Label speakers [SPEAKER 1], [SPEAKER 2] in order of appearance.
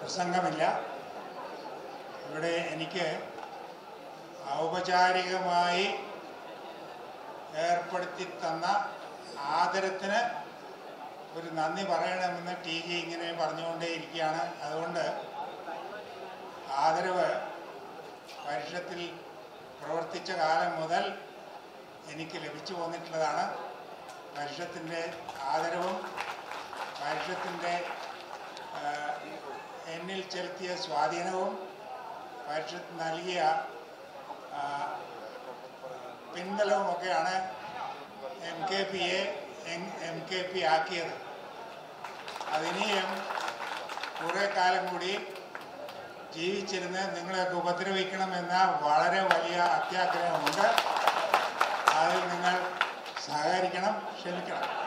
[SPEAKER 1] പ്രസംഗമില്ല ഇവിടെ എനിക്ക് ഔപചാരികമായി ഏർപ്പെടുത്തി തന്ന ആദരത്തിന് ഒരു നന്ദി പറയണമെന്ന് ടി ജി ഇങ്ങനെ പറഞ്ഞുകൊണ്ടേയിരിക്കുകയാണ് അതുകൊണ്ട് ആദരവ് പരിഷത്തിൽ പ്രവർത്തിച്ച കാലം മുതൽ എനിക്ക് ലഭിച്ചു പോന്നിട്ടുള്ളതാണ് പരിഷത്തിൻ്റെ ആദരവും പരിഷത്തിൻ്റെ ആ, എന്നിൽ ചെലുത്തിയ സ്വാധീനവും പരിഷത്ത് നൽകിയ ആ, പിൻബലവുമൊക്കെയാണ് എം കെ പിയെ എം കെ പി ആക്കിയത് അതിനിയും കുറേ കാലം കൂടി ജീവിച്ചിരുന്ന് നിങ്ങളെയൊക്കെ ഉപദ്രവിക്കണമെന്ന വളരെ വലിയ അത്യാഗ്രഹമുണ്ട് അതിൽ നിങ്ങൾ സഹകരിക്കണം ക്ഷമിക്കണം